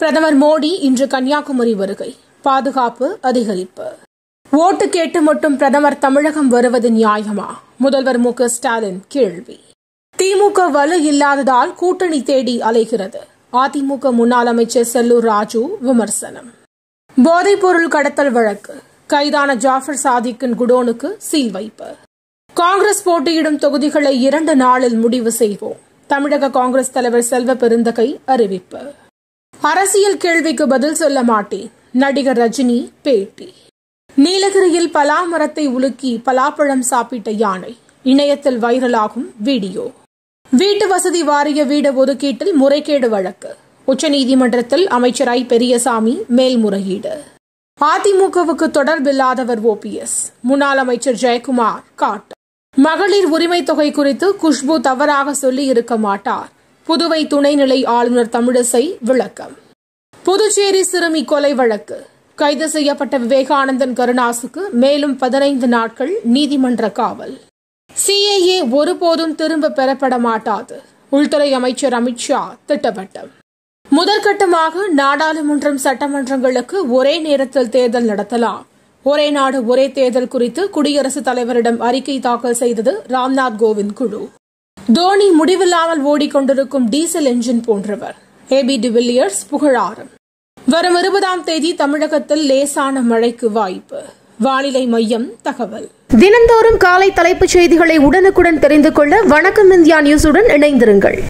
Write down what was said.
பிரதமர் மோடி இன்று கன்னியாகுமரி வருகை பாதுகாப்பு அதிகரிப்பு ஓட்டு கேட்டு மட்டும் பிரதமர் தமிழகம் வருவது நியாயமா முதல்வர் மு க ஸ்டாலின் கேள்வி திமுக வலு இல்லாததால் கூட்டணி தேடி அலைகிறது அதிமுக முன்னாள் அமைச்சர் செல்லூர் ராஜு விமர்சனம் போதைப்பொருள் கடத்தல் வழக்கு கைதான ஜாஃபர் சாதிக்கின் குடோனுக்கு சீல் வைப்பு காங்கிரஸ் போட்டியிடும் தொகுதிகளை இரண்டு நாளில் முடிவு செய்வோம் தமிழக காங்கிரஸ் தலைவர் செல்வ பெருந்தகை அறிவிப்பு அரசியல் கேள்விக்கு பதில் சொல்ல மாட்டேன் நடிகர் ரஜினி பேட்டி நீலகிரியில் பலா மரத்தை உலுக்கி பலாப்பழம் சாப்பிட்ட யானை இணையத்தில் வைரலாகும் வீடியோ வீட்டு வசதி வாரிய வீடு ஒதுக்கீட்டில் முறைகேடு வழக்கு உச்சநீதிமன்றத்தில் அமைச்சர் ஐ பெரியசாமி மேல்முறையீடு அதிமுகவுக்கு தொடர்பில்லாதவர் ஓபிஎஸ் முன்னாள் அமைச்சர் ஜெயக்குமார் காட்டு மகளிர் உரிமை தொகை குறித்து குஷ்பு தவறாக சொல்லி இருக்க மாட்டார் புதுவை துணைநிலை ஆளுநர் தமிழிசை விளக்கம் புதுச்சேரி சிறுமி கொலை வழக்கு கைது செய்யப்பட்ட விவேகானந்தன் கருணாசுக்கு மேலும் பதினைந்து நாட்கள் நீதிமன்ற காவல் சிஏஏ ஒருபோதும் திரும்ப பெறப்பட மாட்டாது உள்துறை அமைச்சர் அமித்ஷா திட்டவட்டம் முதற்கட்டமாக நாடாளுமன்றம் சட்டமன்றங்களுக்கு ஒரே நேரத்தில் தேர்தல் நடத்தலாம் ஒரே நாடு ஒரே தேர்தல் குறித்து குடியரசுத் தலைவரிடம் அறிக்கை தாக்கல் செய்தது ராம்நாத் கோவிந்த் குழு தோனி முடிவில்லாமல் ஓடிக்கொண்டிருக்கும் டீசல் என்ஜின் போன்றவர் ஏபி டிவில்லியர்ஸ் புகழாரம் வரும் இருபதாம் தேதி தமிழகத்தில் லேசான மழைக்கு வாய்ப்பு வானிலை மையம் தகவல் தினந்தோறும் காலை தலைப்புச் செய்திகளை உடனுக்குடன் தெரிந்து கொள்ள வணக்கம் இந்தியா நியூஸுடன் இணைந்திருங்கள்